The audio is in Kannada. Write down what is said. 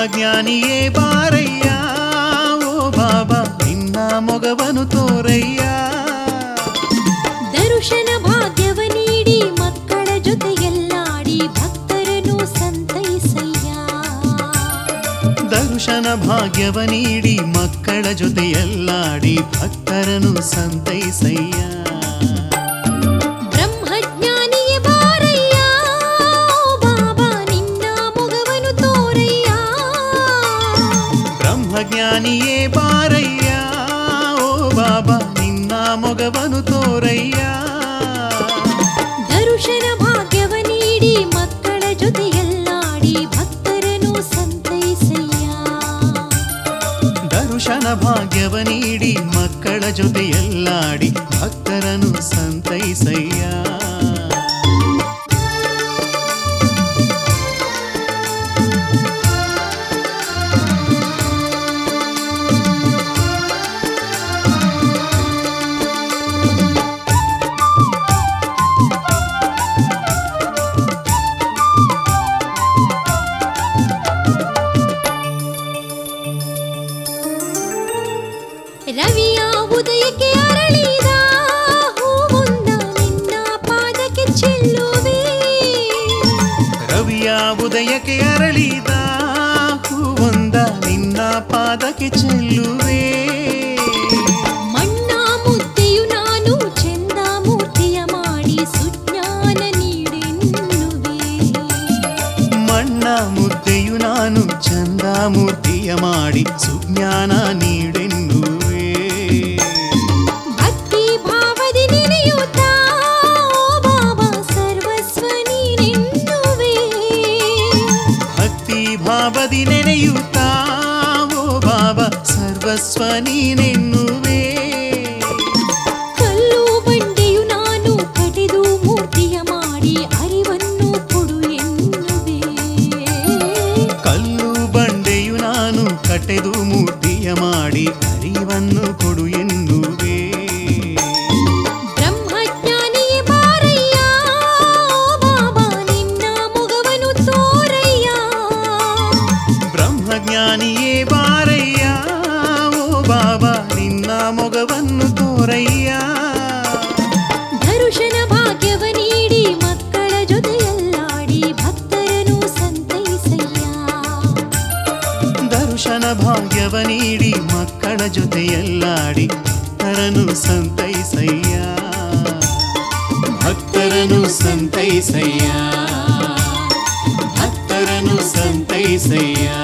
ಬ್ರಹ್ಮಜ್ಞಾನಿಯೇ ಬಾರಯ್ಯ ಓ ಬಾಬಾ ನಿನ್ನ ಮೊಗವನು ತೋರಯ್ಯ ದರುಶನ ಭಾಗ್ಯವ ನೀಡಿ ಮಕ್ಕಳ ಜೊತೆಗೆಲ್ಲಾಡಿ ಭಕ್ತರನ್ನು ಸಂತೈಸಯ್ಯ ದರ್ಶನ ಭಾಗ್ಯವ ನೀಡಿ ಮಕ್ಕಳ ಜೊತೆಯಲ್ಲಾಡಿ ಭಕ್ತರನು ಸಂತೈಸಯ್ಯ ಬ್ರಹ್ಮಜ್ಞಾನಿಯೇ ಬಾರಯ್ಯ ಓ ಬಾಬಾ ನಿನ್ನ ಮೊಗವನು ತೋರಯ್ಯ ಬ್ರಹ್ಮಜ್ಞಾನಿಯೇ ಬಾರಯ್ಯ ಓ ಬಾಬಾ ನಿನ್ನ ಮೊಗವನು ತೋರಯ್ಯ ದರುಶನ ಭಾಗ್ಯವ ನೀಡಿ ಮಕ್ಕಳ ಜೊತೆಗೆಲ್ಲಾಡಿ ಭಕ್ತರನ್ನು ಸಂತೈಸಯ್ಯ ದರ್ಶನ ಭಾಗ್ಯವ ನೀಡಿ ಮಕ್ಕಳ ಜೊತೆಯಲ್ಲಾಡಿ ಭಕ್ತರನು ಸಂತೈಸಯ್ಯ ರವಿಯ ಉದಯಕ್ಕೆ ಅರಳಿದ ಹೂವೊಂದ ನಿನ್ನ ಪಾದಕ್ಕೆ ಚೆಲ್ಲುವೆ ರವಿಯ ಉದಯಕ್ಕೆ ಅರಳಿದ ಹೂವೊಂದ ನಿನ್ನ ಪಾದಕ್ಕೆ ಚೆಲ್ಲುವೆ ಮಣ್ಣ ಮುದ್ದೆಯು ನಾನು ಚಂದ ಮೂರ್ತಿಯ ಮಾಡಿ ಸುಜ್ಞಾನ ನೀಡೆನ್ನುವೆ ಮಣ್ಣ ಮುದ್ದೆಯು ನಾನು ಚಂದ ಮೂರ್ತಿಯ ಮಾಡಿ ಸುಜ್ಞಾನ ನೀಡೆನ್ನುವೆ ಭಕ್ತಿ ಭಾವದಿ ನೆನೆಯುತ್ತಾ ಓ ಬಾಬಾ ಸರ್ವಸ್ವ ನೀನೆನ್ನುವೆ ಭಕ್ತಿ ಭಾವದಿ ನೆನೆಯುತ್ತಾ ಓ ಬಾಬಾ ಸರ್ವಸ್ವ ನೀನೆನ್ನುವೆ ಕಲ್ಲು ಬಂಡೆಯು ನಾನು ಕಡೆದು ಮೂರ್ತಿಯ ಮಾಡಿ ಅರಿವನ್ನು ಕೊಡು ಎನ್ನುವೆ ಕಲ್ಲು ಬಂಡೆಯು ನಾನು ಕಟೆದು ಮೂರ್ತಿಯ ಮಾಡಿ ಅರಿವನ್ನು ಕೊಡು ಎನ್ನುವೆ ಬ್ರಹ್ಮಜ್ಞಾನಿಯೇ ಬಾರಯ್ಯ ಓ ಬಾಬಾ ನಿನ್ನ ಮೊಗವನು ತೋರಯ್ಯ ಬ್ರಹ್ಮಜ್ಞಾನಿಯೇ ಬಾರಯ್ಯ ಓ ಬಾಬಾ ನಿನ್ನ ಮೊಗವನ್ನು ತೋರಯ್ಯ ದರುಶನ ಭಾಗ್ಯವ ನೀಡಿ ಮಕ್ಕಳ ಜೊತೆಯಲ್ಲಾಡಿ ಭಕ್ತರನ್ನು ಸಂತೈಸಯ್ಯ ದರ್ಶನ ಭಾಗ್ಯವ ನೀಡಿ ಮಕ್ಕಳ ಜೊತೆಯಲ್ಲಾಡಿ ಭಕ್ತರನು ಸಂತೈಸಯ್ಯ ಭಕ್ತರನು ಸಂತೈಸಯ್ಯ ಭಕ್ತರನು ಸಂತೈಸಯ್ಯ